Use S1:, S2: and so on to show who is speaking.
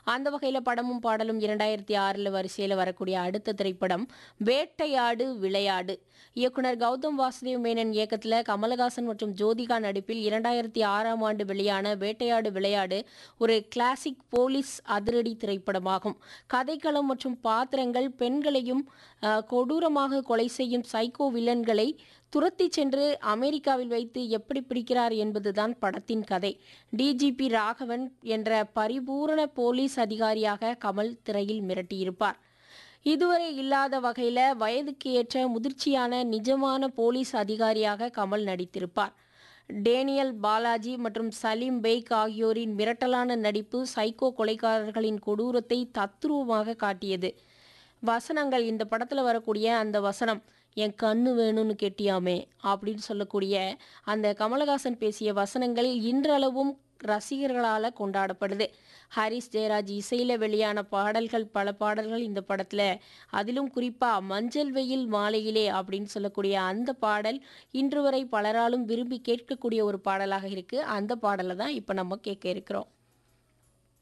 S1: அந்த வகையில் படமும் பாடலும் இரண்டாயிரத்தி ஆறில் வரிசையில் வரக்கூடிய அடுத்த திரைப்படம் வேட்டையாடு விளையாடு இயக்குனர் கௌதம் வாசுதேவ் மேனன் இயக்கத்தில் கமலஹாசன் மற்றும் ஜோதிகா நடிப்பில் இரண்டாயிரத்தி ஆறாம் ஆண்டு வெளியான வேட்டையாடு விளையாடு ஒரு கிளாசிக் போலீஸ் அதிரடி திரைப்படமாகும் கதைக்களம் மற்றும் பாத்திரங்கள் பெண்களையும் அஹ், கொடூரமாக கொலை செய்யும் சைக்கோ வில்லன்களை துரத்தி சென்று அமெரிக்காவில் வைத்து எப்படி பிடிக்கிறார் என்பதுதான் படத்தின் கதை டிஜிபி ராகவன் என்ற பரிபூரண போலீஸ் அதிகாரியாக கமல் திரையில் மிரட்டியிருப்பார் இதுவரை இல்லாத வகையில் வயதுக்கு ஏற்ற முதிர்ச்சியான நிஜமான போலீஸ் அதிகாரியாக கமல் நடித்திருப்பார் டேனியல் பாலாஜி மற்றும் சலீம் பெய்க் ஆகியோரின் மிரட்டலான நடிப்பு சைக்கோ கொலைகாரர்களின் கொடூரத்தை தத்ரூபமாக காட்டியது வசனங்கள் இந்த படத்தில் வரக்கூடிய அந்த வசனம் என் கண்ணு வேணும்னு கேட்டியாமே அப்படின்னு சொல்லக்கூடிய அந்த கமலஹாசன் பேசிய வசனங்கள் இன்றளவும் ரசிகர்களால் கொண்டாடப்படுது ஹரிஸ் ஜெயராஜ் இசையில் வெளியான பாடல்கள் பல பாடல்கள் இந்த படத்தில் அதிலும் குறிப்பாக மஞ்சள் வெயில் மாலையிலே அப்படின்னு சொல்லக்கூடிய அந்த பாடல் இன்று வரை பலராலும் விரும்பி கேட்கக்கூடிய ஒரு பாடலாக இருக்குது அந்த பாடலை தான் இப்போ நம்ம கேட்க இருக்கிறோம்